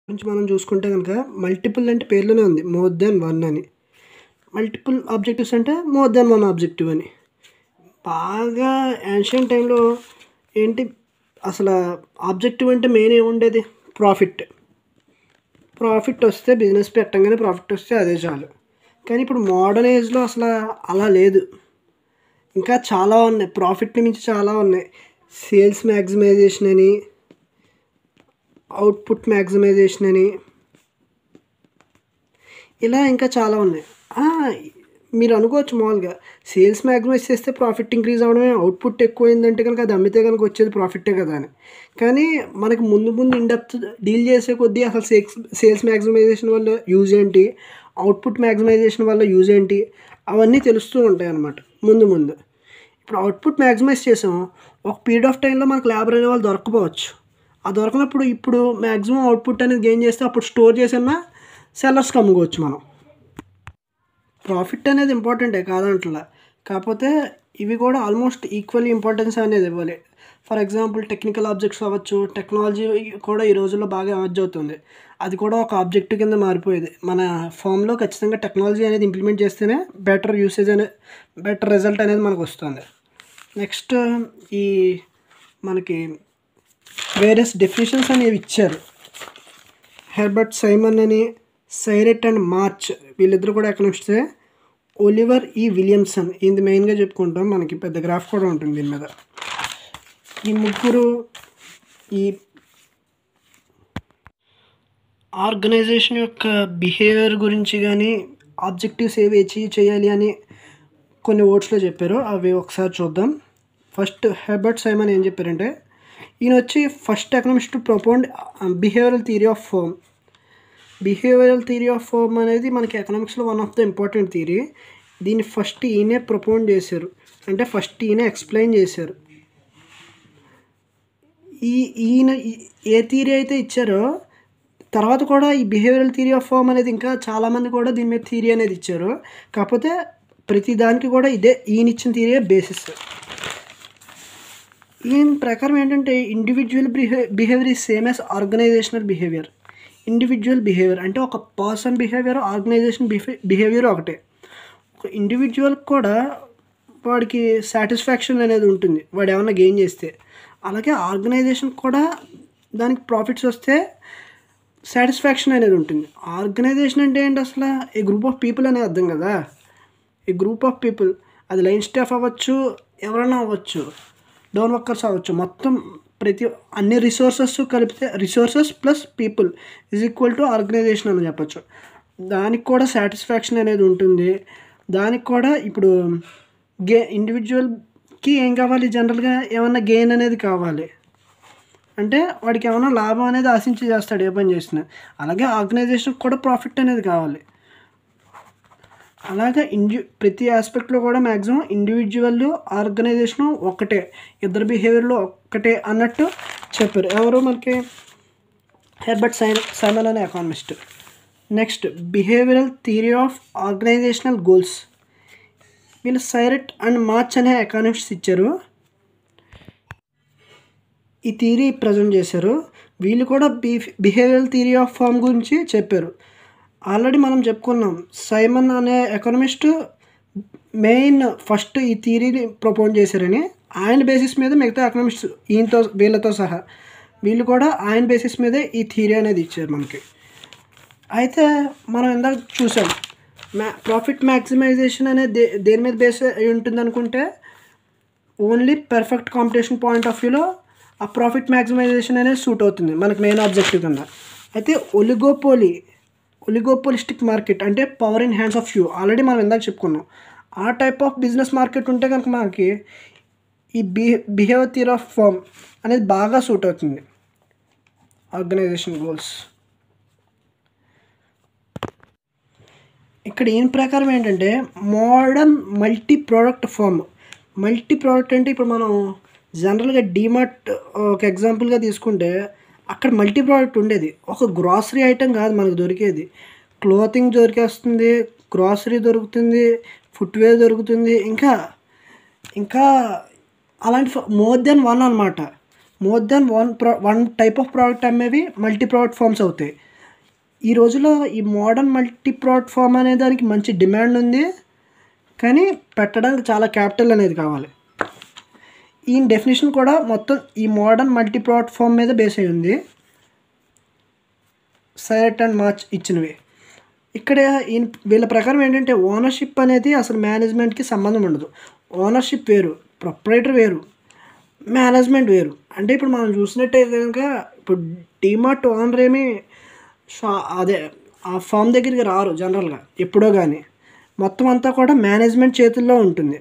గురించి మనం చూసుకుంటే కనుక మల్టిపుల్ అంటే పేర్లోనే ఉంది మోర్ దెన్ వన్ అని మల్టిపుల్ ఆబ్జెక్టివ్స్ అంటే మోర్ దెన్ వన్ ఆబ్జెక్టివ్ అని బాగా యాన్షియన్ టైంలో ఏంటి అసలు ఆబ్జెక్టివ్ అంటే మెయిన్ ఏముండేది ప్రాఫిట్ ప్రాఫిట్ వస్తే బిజినెస్ పెట్టంగానే ప్రాఫిట్ వస్తే అదే చాలు కానీ ఇప్పుడు మోడర్న్ ఏజ్లో అసలు అలా లేదు ఇంకా చాలా ఉన్నాయి ప్రాఫిట్ని మించి చాలా ఉన్నాయి సేల్స్ మ్యాక్సిమైజేషన్ అని అవుట్పుట్ మ్యాక్సిమైజేషన్ అని ఇలా ఇంకా చాలా ఉన్నాయి ఆ, మీరు అనుకోవచ్చు మామూలుగా సేల్స్ మ్యాక్సిమైజ్ చేస్తే ప్రాఫిట్ ఇంక్రీజ్ అవ్వడమే అవుట్పుట్ ఎక్కువైందంటే కనుక అది అమ్మితే కనుక వచ్చేది ప్రాఫిటే కదా అని కానీ మనకి ముందు ముందు ఇండెప్త్ డీల్ చేసే కొద్దీ అసలు సేల్స్ సేల్స్ మ్యాక్సిమైజేషన్ వల్ల యూజ్ ఏంటి అవుట్పుట్ మ్యాక్సిమైజేషన్ వల్ల యూజ్ ఏంటి అవన్నీ తెలుస్తూ ఉంటాయి అన్నమాట ముందు ముందు ఇప్పుడు అవుట్పుట్ మ్యాక్సిమైజ్ చేసాం ఒక పీరియడ్ ఆఫ్ టైంలో మనకు లేబర్ అనే వాళ్ళు దొరకపోవచ్చు ఆ దొరకనప్పుడు ఇప్పుడు మ్యాక్సిమం అవుట్పుట్ అనేది గెయిన్ చేస్తే అప్పుడు స్టోర్ చేసిన సెల్లర్స్కి అమ్ముకోవచ్చు మనం ప్రాఫిట్ అనేది ఇంపార్టెంటే కాదంటలా కాకపోతే ఇవి కూడా ఆల్మోస్ట్ ఈక్వల్లీ ఇంపార్టెన్స్ అనేది ఇవ్వాలి ఫర్ ఎగ్జాంపుల్ టెక్నికల్ ఆబ్జెక్ట్స్ అవ్వచ్చు టెక్నాలజీ కూడా ఈ రోజుల్లో బాగా ఎమర్జ్ అవుతుంది అది కూడా ఒక ఆబ్జెక్ట్ కింద మారిపోయేది మన ఫామ్లో ఖచ్చితంగా టెక్నాలజీ అనేది ఇంప్లిమెంట్ చేస్తేనే బెటర్ యూసేజ్ అనే బెటర్ రిజల్ట్ అనేది మనకు వస్తుంది నెక్స్ట్ ఈ మనకి వేరియస్ డెఫినేషన్స్ అనేవి ఇచ్చారు హెర్బర్ట్ సైమన్ అని సైరెట్ అండ్ మార్చ్ వీళ్ళిద్దరు కూడా ఎకనామిస్టే ఒలివర్ ఈ విలియమ్సన్ ఇది మెయిన్గా చెప్పుకుంటాం మనకి పెద్ద గ్రాఫ్ కూడా ఉంటుంది దీని మీద ఈ ముగ్గురు ఈ ఆర్గనైజేషన్ యొక్క బిహేవియర్ గురించి కానీ ఆబ్జెక్టివ్స్ ఏవి అచీవ్ చేయాలి అని కొన్ని వర్డ్స్లో చెప్పారు అవి ఒకసారి చూద్దాం ఫస్ట్ హెర్బర్ట్ సైమన్ ఏం చెప్పారంటే ఈయన వచ్చి first economist propound behavioural theory of firm behavioural theory of firm అనేది మనకి ఎకనామిక్స్లో one of the important theory దీన్ని ఫస్ట్ ఈయనే ప్రొపౌండ్ చేశారు అంటే ఫస్ట్ ఈయన ఎక్స్ప్లెయిన్ చేశారు ఈ ఈయన ఈ- ఏ థియరీ అయితే ఇచ్చారో తర్వాత కూడా ఈ బిహేవియరల్ థియరీ ఆఫ్ ఫామ్ అనేది ఇంకా చాలామంది కూడా దీని మీద థియరీ అనేది ఇచ్చారు కాకపోతే ప్రతి దానికి కూడా ఇదే ఈయన ఇచ్చిన థియరీ బేసిస్ ఈయన ప్రకారం ఏంటంటే individual behave behaviour is same as organisational behaviour individual behaviour అంటే ఒక person behaviour organisation behave behaviour ఒకటే ఒక ఇండివిజువల్ కూడా వాడికి సాటిస్ఫాక్షన్ అనేది ఉంటుంది వాడు ఏమన్నా గెయిన్ చేస్తే అలాగే ఆర్గనైజేషన్ కూడా దానికి ప్రాఫిట్స్ వస్తే సాటిస్ఫాక్షన్ అనేది ఉంటుంది ఆర్గనైజేషన్ అంటే ఏంటి అసలు ఏ గ్రూప్ ఆఫ్ పీపుల్ అనేది అర్థం కదా ఈ గ్రూప్ ఆఫ్ పీపుల్ అది లైన్ స్టాఫ్ అవ్వచ్చు ఎవరైనా అవ్వచ్చు డౌన్ వర్కర్స్ అవ్వచ్చు మొత్తం ప్రతి అన్ని రిసోర్సెస్ కలిపితే resources plus people is equal to organisation అని చెప్పచ్చు దానికి కూడా సాటిస్ఫాక్షన్ అనేది ఉంటుంది దానికి కూడా ఇప్పుడు గే ఇండివిజువల్కి ఏం కావాలి జనరల్గా ఏమన్నా గెయిన్ అనేది కావాలి అంటే వాడికి ఏమైనా లాభం అనేది ఆశించి చేస్తాడు ఏ పని చేసినా అలాగే ఆర్గనైజేషన్కి కూడా ప్రాఫిట్ అనేది కావాలి అలాగే ఇండి ప్రతి ఆస్పెక్ట్లో కూడా మ్యాక్సిమం ఇండివిజువల్ ఆర్గనైజేషన్ ఒక్కటే ఇద్దరు బిహేవియర్లో ఒక్కటే అన్నట్టు చెప్పారు ఎవరు మనకి హెర్బర్ట్ సైన్ సైమన్ అనే economist next behavioural theory of organisational goals వీళ్ళు సైరెట్ అండ్ మార్చ్ అనే ఎకానమిస్ట్ ఇచ్చారు ఈ థియరీ ప్రజెంట్ చేశారు వీళ్ళు కూడా బి బిహేవియరల్ థియరీ ఆఫ్ ఫామ్ గురించి చెప్పారు ఆల్రెడీ మనం చెప్పుకున్నాం సైమన్ అనే ఎకనమిస్ట్ మెయిన్ ఫస్ట్ ఈ థియరీని ప్రపోజ్ చేశారని ఆయన బేసిస్ మీద మిగతా ఎకనమిస్ట్ ఈయనతో వీళ్ళతో సహా వీళ్ళు కూడా ఆయన బేసిస్ మీదే ఈ థియరీ అనేది ఇచ్చారు మనకి అయితే మనం ఇందాక చూసాం మ్యా ప్రాఫిట్ మ్యాక్సిమైజేషన్ అనేది దే దేని మీద బేస్ అయి ఉంటుంది అనుకుంటే only perfect competition point of వ్యూలో ఆ ప్రాఫిట్ మ్యాక్సిమైజేషన్ అనేది సూట్ అవుతుంది మనకి మెయిన్ ఆబ్జెక్టివ్ కింద అయితే ఒలిగోపోలి ఒలిగోపోలిస్టిక్ మార్కెట్ అంటే power in hands of few already మనం ఇందాక చెప్పుకున్నాం ఆ టైప్ ఆఫ్ బిజినెస్ మార్కెట్ ఉంటే కనుక మనకి ఈ బి బిహేవియర్ థియర్ ఆఫ్ ఫామ్ అనేది బాగా సూట్ అవుతుంది ఆర్గనైజేషన్ గోల్స్ ఇక్కడ ఈయన ప్రకారం ఏంటంటే modern multi product firm multi product అంటే ఇప్పుడు మనం జనరల్గా డీమార్ట్ ఒక ఎగ్జాంపుల్గా తీసుకుంటే అక్కడ మల్టీ ప్రోడక్ట్ ఉండేది ఒక గ్రాసరీ ఐటెం కాదు మనకు దొరికేది క్లోతింగ్ దొరికేస్తుంది గ్రాసరీ దొరుకుతుంది ఫుట్వేర్ దొరుకుతుంది ఇంకా ఇంకా అలాంటి మోర్ దెన్ వన్ అనమాట మోర్ దెన్ వన్ ప్రో వన్ టైప్ ఆఫ్ ప్రోడక్ట్ అమ్మేవి మల్టీ ప్రోడక్ట్ ఫార్మ్స్ అవుతాయి ఈ రోజులో ఈ మోడర్న్ మల్టీ ప్లాట్ఫామ్ అనే దానికి మంచి డిమాండ్ ఉంది కానీ పెట్టడానికి చాలా క్యాపిటల్ అనేది కావాలి ఈ డెఫినేషన్ కూడా మొత్తం ఈ మోడర్న్ మల్టీ ప్లాట్ఫామ్ మీద బేస్ అయి ఉంది సైరెట్ అండ్ మార్చ్ ఇచ్చినవి ఇక్కడ ఈయన వీళ్ళ ప్రకారం ఏంటంటే ఓనర్షిప్ అనేది అసలు మేనేజ్మెంట్కి సంబంధం ఉండదు ఓనర్షిప్ వేరు ప్రొపరేటర్ వేరు మేనేజ్మెంట్ వేరు అంటే ఇప్పుడు మనం చూసినట్టయితే కనుక ఇప్పుడు డిమార్ట్ ఓనర్ ఏమి షా అదే ఆ ఫామ్ దగ్గరికి రారు జనరల్గా ఎప్పుడో కానీ మొత్తం అంతా కూడా మేనేజ్మెంట్ చేతుల్లో ఉంటుంది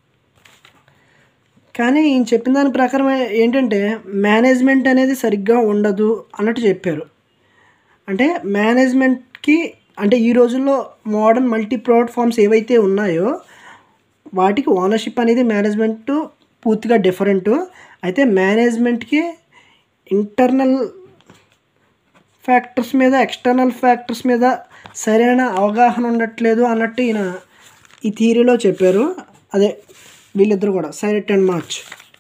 కానీ ఈయన చెప్పిన దాని ప్రకారం ఏంటంటే మేనేజ్మెంట్ అనేది సరిగ్గా ఉండదు అన్నట్టు చెప్పారు అంటే మేనేజ్మెంట్కి అంటే ఈ రోజుల్లో మోడర్న్ మల్టీ ప్లాట్ఫామ్స్ ఏవైతే ఉన్నాయో వాటికి ఓనర్షిప్ అనేది మేనేజ్మెంట్ పూర్తిగా డిఫరెంట్ అయితే మేనేజ్మెంట్కి ఇంటర్నల్ ఫ్యాక్టర్స్ మీద ఎక్స్టర్నల్ ఫ్యాక్టర్స్ మీద సరైన అవగాహన ఉండట్లేదు అన్నట్టు ఈయన ఈ థియరీలో చెప్పారు అదే వీళ్ళిద్దరు కూడా Cyert and March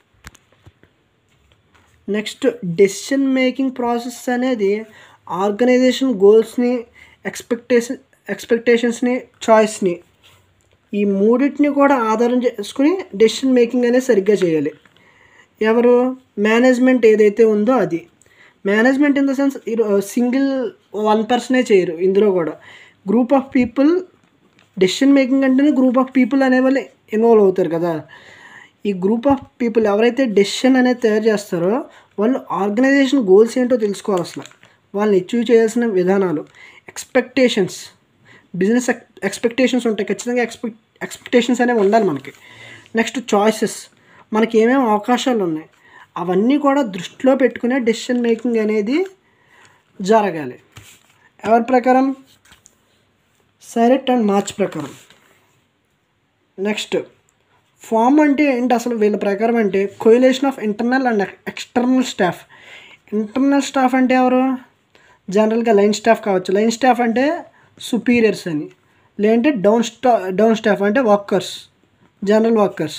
next decision making process అనేది ఆర్గనైజేషన్ గోల్స్ని ఎక్స్పెక్టేషన్ ఎక్స్పెక్టేషన్స్ని చాయిస్ని ఈ మూడింటిని కూడా ఆధారం చేసుకుని డెసిషన్ మేకింగ్ అనేది సరిగ్గా చేయాలి ఎవరు మేనేజ్మెంట్ ఏదైతే ఉందో అది management in the sense single one పర్సనే చేయరు ఇందులో కూడా group of people decision making అంటేనే గ్రూప్ ఆఫ్ పీపుల్ అనే వాళ్ళు ఇన్వాల్వ్ అవుతారు కదా ఈ గ్రూప్ ఆఫ్ పీపుల్ ఎవరైతే డెసిషన్ అనేది తయారు చేస్తారో వాళ్ళు ఆర్గనైజేషన్ గోల్స్ ఏంటో తెలుసుకోవాలి అసలు వాళ్ళని అచీవ్ చేయాల్సిన విధానాలు ఎక్స్పెక్టేషన్స్ బిజినెస్ ఎక్స్పెక్టేషన్స్ ఉంటాయి ఖచ్చితంగా ఎక్స్పెక్ట్ ఎక్స్పెక్టేషన్స్ అనేవి ఉండాలి మనకి నెక్స్ట్ చాయిసెస్ మనకి ఏమేమి అవకాశాలు ఉన్నాయి అవన్నీ కూడా దృష్టిలో పెట్టుకునే డెసిషన్ మేకింగ్ అనేది జరగాలి ఎవరి ప్రకారం సైరెట్ అండ్ మార్చ్ ప్రకారం నెక్స్ట్ ఫామ్ అంటే ఏంటి అసలు వీళ్ళ ప్రకారం అంటే coalition of internal and external staff internal staff అంటే ఎవరు జనరల్గా లైన్ స్టాఫ్ కావచ్చు లైన్ స్టాఫ్ అంటే సుపీరియర్స్ అని లేదంటే డౌన్ స్టా డౌన్ స్టాఫ్ అంటే వర్కర్స్ జనరల్ వర్కర్స్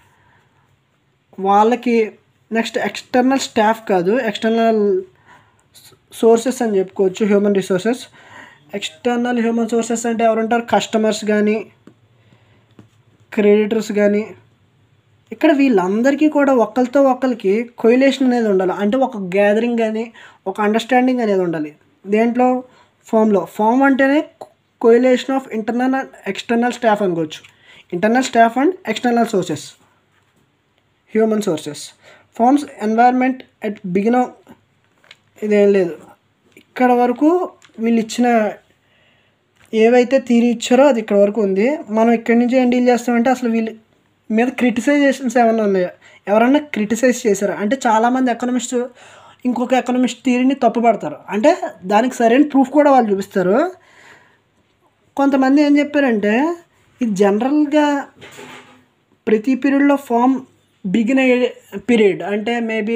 వాళ్ళకి నెక్స్ట్ ఎక్స్టర్నల్ స్టాఫ్ కాదు ఎక్స్టర్నల్ సోర్సెస్ అని చెప్పుకోవచ్చు human resources external human sources అంటే ఎవరుంటారు కస్టమర్స్ కానీ క్రెడిటర్స్ కానీ ఇక్కడ వీళ్ళందరికీ కూడా ఒకరితో ఒకరికి కొయిలేషన్ అనేది ఉండాలి అంటే ఒక గ్యాదరింగ్ కానీ ఒక అండర్స్టాండింగ్ అనేది ఉండాలి దేంట్లో ఫామ్లో ఫామ్ అంటేనే coalition of internal and external staff అనుకోవచ్చు internal staff and external sources human sources firms environment at begin ఇదేం లేదు ఇక్కడ వరకు వీళ్ళు ఇచ్చిన ఏవైతే తీరి ఇచ్చారో అది ఇక్కడ వరకు ఉంది మనం ఇక్కడి నుంచి ఏం డీల్ చేస్తామంటే అసలు వీళ్ళు మీద క్రిటిసైజేషన్స్ ఏమైనా ఉన్నాయా ఎవరన్నా క్రిటిసైజ్ చేశారా అంటే చాలామంది ఎకనమిస్ట్ ఇంకొక ఎకనమిస్ట్ థియరీని తప్పుపడతారు అంటే దానికి సరైన ప్రూఫ్ కూడా వాళ్ళు చూపిస్తారు కొంతమంది ఏం చెప్పారంటే ఇది జనరల్గా ప్రతి పీరియడ్లో ఫామ్ బిగిన్ అయ్యే పీరియడ్ అంటే మేబీ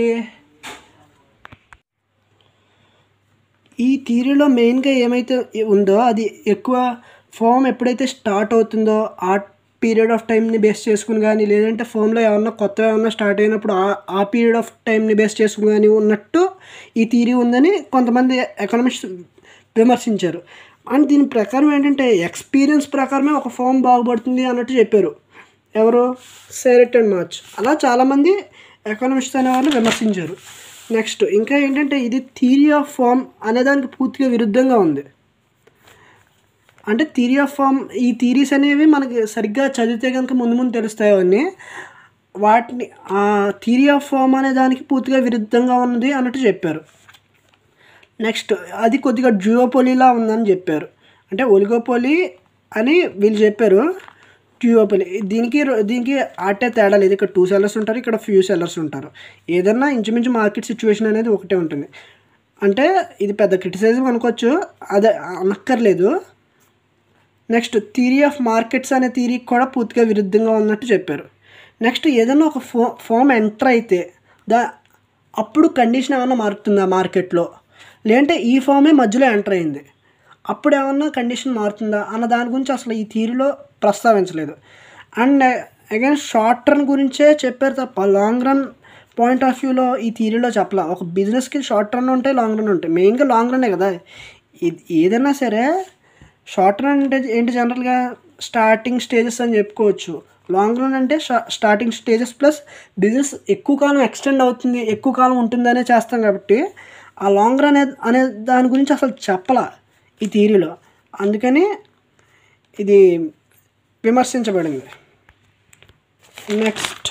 ఈ థియరీలో మెయిన్గా ఏమైతే ఉందో అది ఎక్కువ ఫామ్ ఎప్పుడైతే స్టార్ట్ అవుతుందో ఆ పీరియడ్ ఆఫ్ టైంని బేస్ చేసుకుని కానీ లేదంటే ఫోన్లో ఏమన్నా కొత్త ఏమన్నా స్టార్ట్ అయినప్పుడు ఆ ఆ పీరియడ్ ఆఫ్ టైంని బేస్ చేసుకుని కానీ ఉన్నట్టు ఈ థియరీ ఉందని కొంతమంది ఎకనామిస్ట్ విమర్శించారు అండ్ దీని ప్రకారం ఏంటంటే ఎక్స్పీరియన్స్ ప్రకారమే ఒక ఫామ్ బాగుపడుతుంది అన్నట్టు చెప్పారు ఎవరు సెరెట్ అండ్ మార్చ్ అలా చాలామంది ఎకనామిస్ట్ అనే వాళ్ళు విమర్శించారు నెక్స్ట్ ఇంకా ఏంటంటే ఇది థియరీ ఆఫ్ ఫామ్ అనేదానికి పూర్తిగా విరుద్ధంగా ఉంది అంటే థియరీ ఆఫ్ ఫామ్ ఈ థియరీస్ అనేవి మనకి సరిగ్గా చదివితే కనుక ముందు ముందు తెలుస్తాయి అవన్నీ వాటిని ఆ థియరీ ఆఫ్ ఫామ్ అనే దానికి పూర్తిగా విరుద్ధంగా ఉన్నది అన్నట్టు చెప్పారు నెక్స్ట్ అది కొద్దిగా జియోపోలీలా ఉందని చెప్పారు అంటే ఒలిగోపోలీ అని వీళ్ళు చెప్పారు జియోపోలీ దీనికి దీనికి ఆటే తేడా లేదు ఇక్కడ టూ సెల్లర్స్ ఉంటారు ఇక్కడ ఫ్యూ సెల్లర్స్ ఉంటారు ఏదన్నా ఇంచుమించు మార్కెట్ సిచ్యువేషన్ అనేది ఒకటే ఉంటుంది అంటే ఇది పెద్ద క్రిటిసైజం అనుకోవచ్చు అదే అనక్కర్లేదు నెక్స్ట్ థియరీ ఆఫ్ మార్కెట్స్ అనే థియరీకి కూడా పూర్తిగా విరుద్ధంగా ఉన్నట్టు చెప్పారు నెక్స్ట్ ఏదైనా ఒక ఫో ఫామ్ ఎంటర్ అయితే దా అప్పుడు కండిషన్ ఏమన్నా మారుతుందా మార్కెట్లో లేదంటే ఈ ఫామే మధ్యలో ఎంటర్ అయింది అప్పుడు ఏమన్నా కండిషన్ మారుతుందా అన్న దాని గురించి అసలు ఈ థియరీలో ప్రస్తావించలేదు అండ్ అగైన్ షార్ట్ టర్మ్ గురించే చెప్పారు తప్ప లాంగ్ రన్ పాయింట్ ఆఫ్ వ్యూలో ఈ థియరీలో చెప్పాల ఒక బిజినెస్కి షార్ట్ రన్ ఉంటాయి లాంగ్ రన్ ఉంటాయి మెయిన్గా లాంగ్ రన్నే కదా ఇది ఏదైనా సరే షార్ట్ రన్ అంటే ఏంటి జనరల్గా స్టార్టింగ్ స్టేజెస్ అని చెప్పుకోవచ్చు లాంగ్ రన్ అంటే స్టార్టింగ్ స్టేజెస్ ప్లస్ బిజినెస్ ఎక్కువ కాలం ఎక్స్టెండ్ అవుతుంది ఎక్కువ కాలం ఉంటుందనే చేస్తాం కాబట్టి ఆ లాంగ్ రన్ అనే అనే దాని గురించి అసలు చెప్పాల ఈ థీరీలో అందుకని ఇది విమర్శించబడింది నెక్స్ట్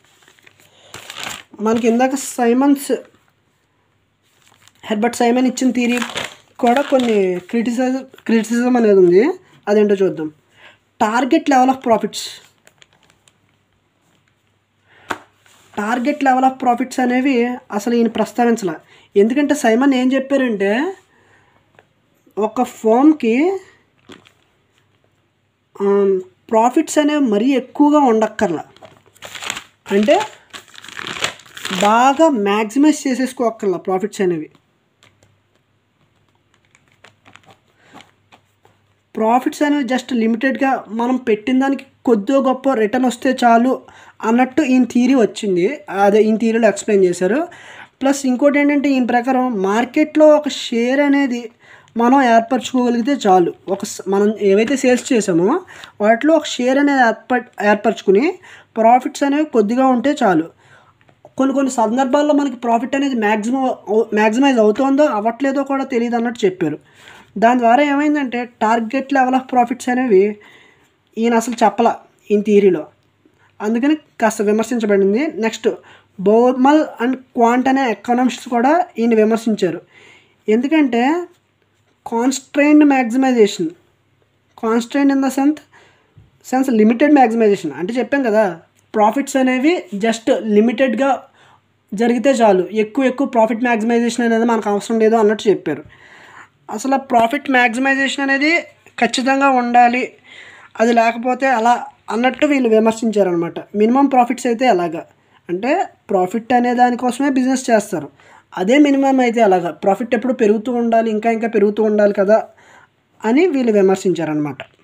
మనకి ఇందాక సైమన్స్ హెర్బర్ట్ సైమన్ ఇచ్చిన థీరీ కూడా కొన్ని క్రిటిసైజ్ క్రిటిసిజం అనేది ఉంది అదేంటో చూద్దాం target level of profits target level of profits అనేవి అసలు ఈయన ప్రస్తావించలే ఎందుకంటే సైమన్ ఏం చెప్పారంటే ఒక ఫోమ్కి ప్రాఫిట్స్ అనేవి మరీ ఎక్కువగా ఉండక్కర్లా అంటే బాగా మ్యాక్సిమైజ్ చేసేసుకోక్కర్లా ప్రాఫిట్స్ అనేవి ప్రాఫిట్స్ అనేవి జస్ట్ లిమిటెడ్గా మనం పెట్టిన దానికి కొద్దిగా గొప్ప రిటర్న్ వస్తే చాలు అన్నట్టు ఈయన థీరీ వచ్చింది అదే ఈయన థీరీలో ఎక్స్ప్లెయిన్ చేశారు ప్లస్ ఇంకోటి ఏంటంటే ఈయన ప్రకారం మార్కెట్లో ఒక షేర్ అనేది మనం ఏర్పరచుకోగలిగితే చాలు ఒక స- మనం ఏవైతే సేల్స్ చేసామో వాటిలో ఒక షేర్ అనేది ఏర్ప ఏర్పరచుకుని ప్రాఫిట్స్ అనేవి కొద్దిగా ఉంటే చాలు కొన్ని కొన్ని సందర్భాల్లో మనకి ప్రాఫిట్ అనేది మ్యాక్సిమం మ్యాక్సిమైజ్ అవుతుందో అవ్వట్లేదో కూడా తెలియదు అన్నట్టు చెప్పారు దాని ద్వారా ఏమైందంటే టార్గెట్ లెవెల్ ఆఫ్ ప్రాఫిట్స్ అనేవి ఈయన అసలు చెప్పల ఈయన థియరీలో అందుకని కాస్త విమర్శించబడింది నెక్స్ట్ బోర్మల్ అండ్ క్వాంట్ అనే ఎకనామిస్ట్స్ కూడా ఈయన విమర్శించారు ఎందుకంటే constrained maximization constrained in the sense sense limited maximization అంటే చెప్పాం కదా ప్రాఫిట్స్ అనేవి జస్ట్ లిమిటెడ్గా జరిగితే చాలు ఎక్కువ ఎక్కువ ప్రాఫిట్ మ్యాక్సిమైజేషన్ అనేది మనకు అవసరం లేదు అన్నట్టు చెప్పారు అసలు ప్రాఫిట్ మ్యాక్సిమైజేషన్ అనేది ఖచ్చితంగా ఉండాలి అది లేకపోతే అలా అన్నట్టు వీళ్ళు విమర్శించారనమాట మినిమం ప్రాఫిట్స్ అయితే ఎలాగా అంటే ప్రాఫిట్ అనే దానికోసమే బిజినెస్ చేస్తారు అదే మినిమం అయితే అలాగా ప్రాఫిట్ ఎప్పుడు పెరుగుతూ ఉండాలి ఇంకా ఇంకా పెరుగుతూ ఉండాలి కదా అని వీళ్ళు విమర్శించారనమాట